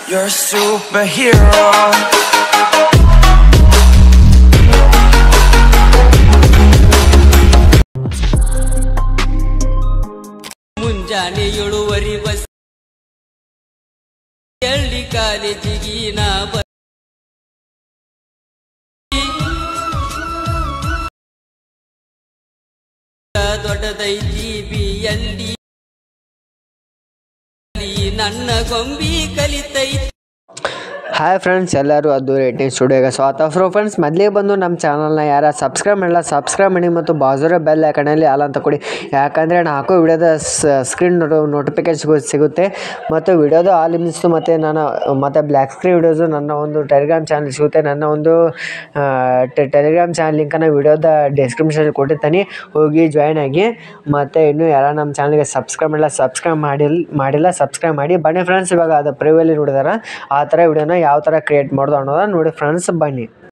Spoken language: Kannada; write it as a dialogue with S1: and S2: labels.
S1: You're a superhero.
S2: ಮುಂಜಾನೆ ಏಳುವರಿ ಬಸ್ ಎಳ್ಳಿ ಕಾಲೇಜಿಗೆ ನಾ ಬ ದೊಡ್ಡದೈತಿ ಬಿಯಲ್ಲಿ ನನ್ನ ಗೊಂಬಿ ಕಲಿತೈತಿ
S3: ಹಾಯ್ ಫ್ರೆಂಡ್ಸ್ ಎಲ್ಲರೂ ಅದು ರೇಟಿಂಗ್ ಸ್ಟುಡಿಯೋಗೆ ಸ್ವಾಗತ ಫ್ರೋ ಫ್ರೆಂಡ್ಸ್ ಮೊದಲೇ ಬಂದು ನಮ್ಮ ಚಾನಲ್ನ ಯಾರು ಸಬ್ಸ್ಕ್ರೈಬ್ ಮಾಡಿಲ್ಲ ಸಬ್ಸ್ಕ್ರೈಬ್ ಮಾಡಿ ಮತ್ತು ಬಾಜುರ ಬೆಲ್ ಐಕನಲ್ಲಿ ಆಲ್ ಅಂತ ಕೊಡಿ ಯಾಕಂದರೆ ನಾನು ಹಾಕೋ ವಿಡಿಯೋದ ಸ್ಕ್ರೀನ್ ನೋಟಿಫಿಕೇಶನ್ ಸಿಗುತ್ತೆ ಮತ್ತು ವಿಡಿಯೋದು ಆಲ್ ಇಮಿಸ್ತು ಮತ್ತು ನಾನು ಮತ್ತು ಬ್ಲ್ಯಾಕ್ ಸ್ಕ್ರೀನ್ ವಿಡಿಯೋಸು ನನ್ನ ಒಂದು ಟೆಲಿಗ್ರಾಮ್ ಚಾನಲ್ ಸಿಗುತ್ತೆ ನನ್ನ ಒಂದು ಟೆಲಿಗ್ರಾಮ್ ಚಾನಲ್ ಲಿಂಕನ್ನು ವಿಡಿಯೋದ ಡಿಸ್ಕ್ರಿಪ್ಷನ್ ಕೊಟ್ಟಿರ್ತೀನಿ ಹೋಗಿ ಜಾಯ್ನ್ ಆಗಿ ಮತ್ತು ಇನ್ನೂ ಯಾರು ನಮ್ಮ ಚಾನಲ್ಗೆ ಸಬ್ಸ್ಕ್ರೈಬ್ ಮಾಡಿಲ್ಲ ಸಬ್ಸ್ಕ್ರೈಬ್ ಮಾಡಿಲ್ಲ ಮಾಡಿಲ್ಲ ಸಬ್ಸ್ಕ್ರೈಬ್ ಮಾಡಿ ಬನ್ನಿ ಫ್ರೆಂಡ್ಸ್ ಇವಾಗ ಅದು ಪ್ರಿವಿಯಲ್ಲಿ ನೋಡಿದಾರ ಆ ಥರ ವಿಡಿಯೋನ ಯಾವ ಥರ ಕ್ರಿಯೇಟ್ ಮಾಡೋದು ಅನ್ನೋದನ್ನ ನೋಡಿ ಫ್ರೆಂಡ್ಸ್ ಬನ್ನಿ